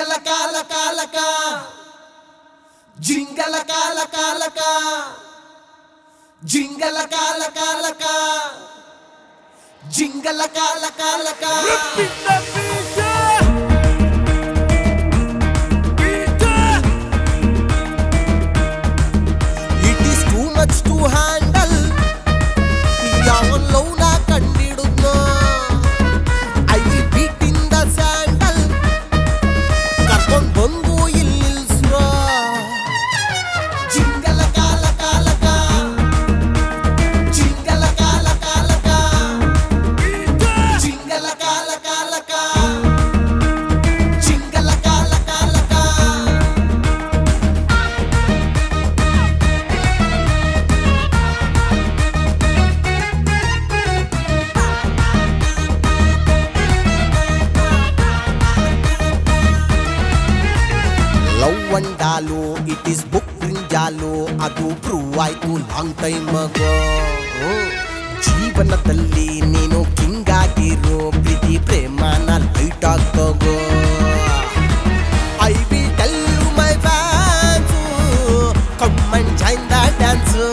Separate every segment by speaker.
Speaker 1: జింగల కాల కాలక జింగల కాల కాలక జింగల కాల కాలక జింగల కాల కాలక it is too much to handle ಯಾವಲ್ಲೋ ನಾ ಕಂಡಿಡುದ್ನೋ I will beat in the sandal ಕರ್ಕೊಂಡ್ ಬಂದು ಇಲ್ಲಿ ನಿಲ್ಸ್ರೋ ಜಿಂಗಲ ಕಾಲ ಕಾಲಕ ಜಿಂಗಲ ಕಾಲ ಕಾಲಕ ಜಿಂಗಲ ಕಾಲ ಕಾಲಕ ಜಿಂಗಲ ಕಾಲ ಕಾಲಕ ಲವ್ ಅಂಡಾಲು ಇಟ್ ಇಸ್ ಬುಕ್ ಜಾಲು ಅದು ಪ್ರೂವ್ ಆಯ್ತು ಲಾಂಗ್ ಟೈಮ್ ಅಗೋ ಜೀವನದಲ್ಲಿ ನೀನು ಕಿಂಗ್ ಆಗಿರೋ ಪ್ರೀತಿ ಪ್ರೇಮನ ಲೈಟ್ ಆಗ್ತಗೋ I will tell you my fans come and join the dance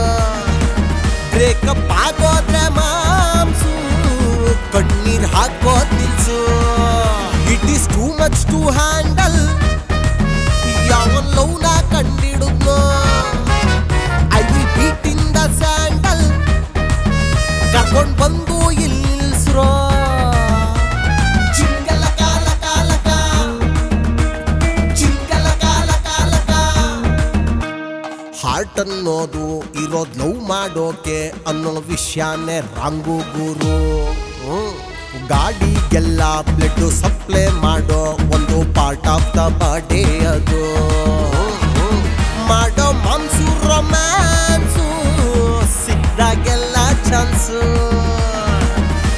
Speaker 1: breakup ಆಗೋದ್ರೆ ಮಾಮ್ಸು ಕಣ್ಣೀರ್ ಹಾಕೋದ್ ನಿಲ್ಸು it is too much to handle ಯಾವಲ್ಲೋ ನಾ ಕಂಡಿಡುದ್ನೋ I will beat in the sandal ಕರ್ಕೊಂಡ್ ಬಂದು ಇಲ್ಲಿ ನಿಲ್ಸ್ರೋ ಜಿಂಗಲ ಕಾಲ ಕಾಲಕ ಜಿಂಗಲ ಕಾಲ ಕಾಲಕ ಹಾರ್ಟ್ ಅನ್ನೋದು ಇರೋದ್ ಲವ್ ಮಾಡೋಕೆ ಅನ್ನೋ ವಿಷಯನೇ ರಾಂಗು ಗುರು ಹ್ಮ್. ಗಾಡಿಗೆಲ್ಲ ಬ್ಲಡ್ ಸಪ್ಲೈ ಮಾಡೋ ಒಂದು ಪಾರ್ಟ್ ಆಫ್ ದ ಬಾಡಿ ಅದು ಹ್ಮ್. ಮಾಡೋ ಮಾಂಸು ರೊಮ್ಯಾನ್ಸು ಸಿಕ್ದಾಗೆಲ್ಲ ಚಾನ್ಸು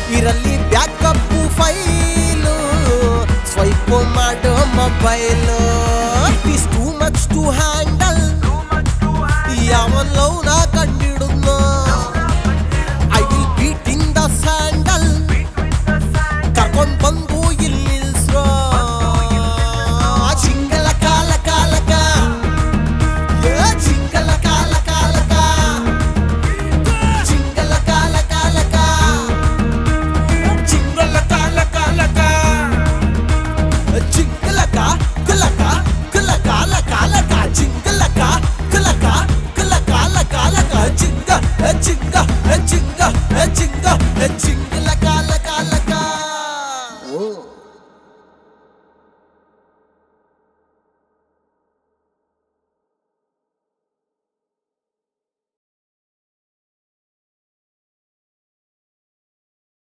Speaker 1: ಇರಲ್ಲಿ ಬ್ಯಾಕಪ್ ಫೈಲು ಸ್ವೈಪ್ ಮಾಡೋ ಮೊಬೈಲು